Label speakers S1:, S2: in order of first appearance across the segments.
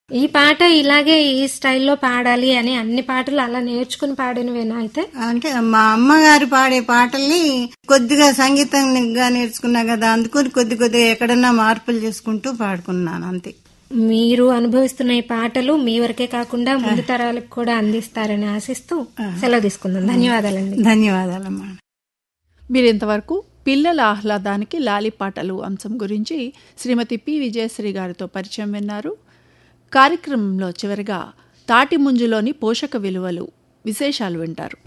S1: ఈ పాట ఇలాగే ఈ స్టైల్లో పాడాలి అని అన్ని పాటలు అలా నేర్చుకుని పాడినవేనా అయితే
S2: అంటే మా అమ్మగారు పాడే పాటల్ని కొద్దిగా సంగీతంగా నేర్చుకున్నా కదా అందుకని కొద్ది కొద్దిగా ఎక్కడన్నా మార్పులు చేసుకుంటూ పాడుకున్నాను అంతే
S1: మీరు అనుభవిస్తున్న ఈ పాటలు మీ వరకే కాకుండా ముందు తరాలకు కూడా అందిస్తారని ఆశిస్తూ సెలవు తీసుకుందాం ధన్యవాదాలండి
S2: ధన్యవాదాలమ్మా
S3: మీరింతవరకు పిల్లల ఆహ్లాదానికి లాలిపాటలు అంశం గురించి శ్రీమతి పి విజయశ్రీ గారితో పరిచయం విన్నారు కార్యక్రమంలో చివరిగా తాటి ముంజులోని పోషక విలువలు విశేషాలు వింటారు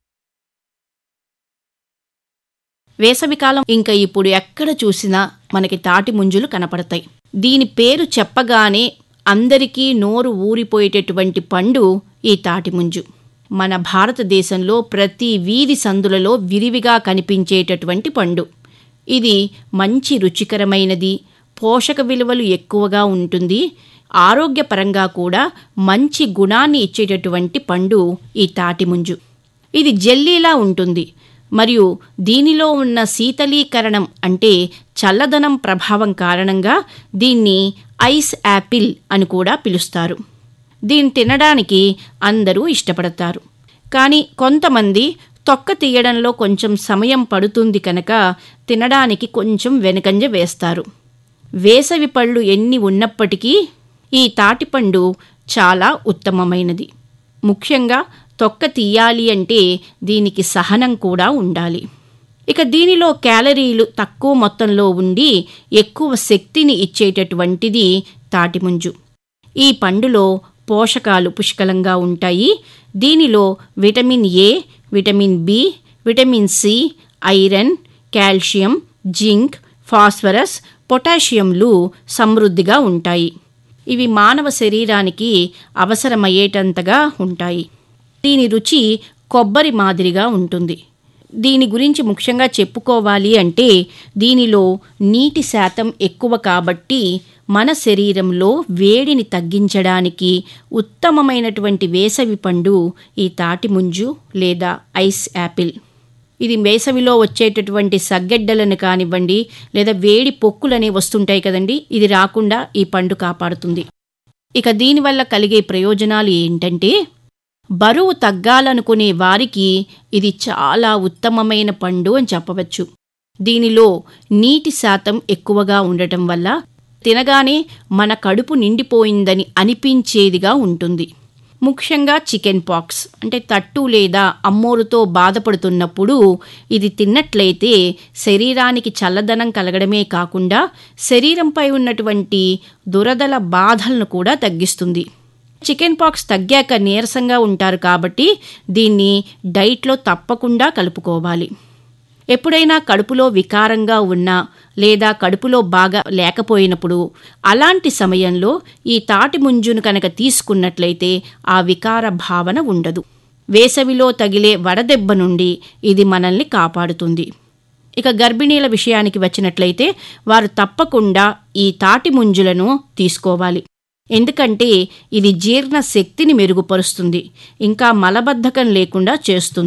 S4: వేసవికాలం ఇంకా ఇప్పుడు ఎక్కడ చూసినా మనకి తాటి ముంజులు కనపడతాయి దీని పేరు చెప్పగానే అందరికీ నోరు ఊరిపోయేటటువంటి పండు ఈ తాటి ముంజు మన భారతదేశంలో ప్రతి వీధి సందులలో విరివిగా కనిపించేటటువంటి పండు ఇది మంచి రుచికరమైనది పోషక విలువలు ఎక్కువగా ఉంటుంది ఆరోగ్యపరంగా కూడా మంచి గుణాన్ని ఇచ్చేటటువంటి పండు ఈ తాటి ముంజు ఇది జెల్లీలా ఉంటుంది మరియు దీనిలో ఉన్న శీతలీకరణం అంటే చల్లదనం ప్రభావం కారణంగా దీన్ని ఐస్ యాపిల్ అని కూడా పిలుస్తారు దీన్ని తినడానికి అందరూ ఇష్టపడతారు కానీ కొంతమంది తొక్క తీయడంలో కొంచెం సమయం పడుతుంది కనుక తినడానికి కొంచెం వెనుకంజ వేస్తారు వేసవి పళ్ళు ఎన్ని ఉన్నప్పటికీ ఈ తాటిపండు చాలా ఉత్తమమైనది ముఖ్యంగా తొక్క తీయాలి అంటే దీనికి సహనం కూడా ఉండాలి ఇక దీనిలో క్యాలరీలు తక్కువ మొత్తంలో ఉండి ఎక్కువ శక్తిని ఇచ్చేటటువంటిది తాటిముంజు ఈ పండులో పోషకాలు పుష్కలంగా ఉంటాయి దీనిలో vitamin A vitamin B vitamin C iron calcium zinc phosphorus పొటాషియంలు సమృద్ధిగా ఉంటాయి ఇవి మానవ శరీరానికి అవసరమయ్యేటంతగా ఉంటాయి దీని రుచి కొబ్బరి మాదిరిగా ఉంటుంది దీని గురించి ముఖ్యంగా చెప్పుకోవాలి అంటే దీనిలో నీటి శాతం ఎక్కువ కాబట్టి మన శరీరంలో వేడిని తగ్గించడానికి ఉత్తమమైనటువంటి వేసవి పండు ఈ తాటి ముంజు లేదా ఐస్ యాపిల్ ఇది వేసవిలో వచ్చేటటువంటి సగ్గెడ్డలను కానివ్వండి లేదా వేడి పొక్కులనే వస్తుంటాయి కదండి ఇది రాకుండా ఈ పండు కాపాడుతుంది ఇక దీనివల్ల కలిగే ప్రయోజనాలు ఏంటంటే బరువు తగ్గాలనుకునే వారికి ఇది చాలా ఉత్తమమైన పండు అని చెప్పవచ్చు దీనిలో నీటి శాతం ఎక్కువగా ఉండటం వల్ల తినగానే మన కడుపు నిండిపోయిందని అనిపించేదిగా ఉంటుంది ముఖ్యంగా చికెన్ పాక్స్ అంటే తట్టు లేదా అమ్మోరుతో బాధపడుతున్నప్పుడు ఇది తిన్నట్లయితే శరీరానికి చల్లదనం కలగడమే కాకుండా శరీరంపై ఉన్నటువంటి దురదల బాధలను కూడా తగ్గిస్తుంది చికెన్ పాక్స్ తగ్గాక నీరసంగా ఉంటారు కాబట్టి దీన్ని డైట్లో తప్పకుండా కలుపుకోవాలి ఎప్పుడైనా కడుపులో వికారంగా ఉన్నా లేదా కడుపులో బాగా లేకపోయినప్పుడు అలాంటి సమయంలో ఈ తాటి ముంజును కనుక తీసుకున్నట్లయితే ఆ వికార భావన ఉండదు వేసవిలో తగిలే వడదెబ్బ నుండి ఇది మనల్ని కాపాడుతుంది ఇక గర్భిణీల విషయానికి వచ్చినట్లయితే వారు తప్పకుండా ఈ తాటి ముంజులను తీసుకోవాలి ఎందుకంటే ఇది జీర్ణ శక్తిని మెరుగుపరుస్తుంది ఇంకా మలబద్ధకం లేకుండా చేస్తుంది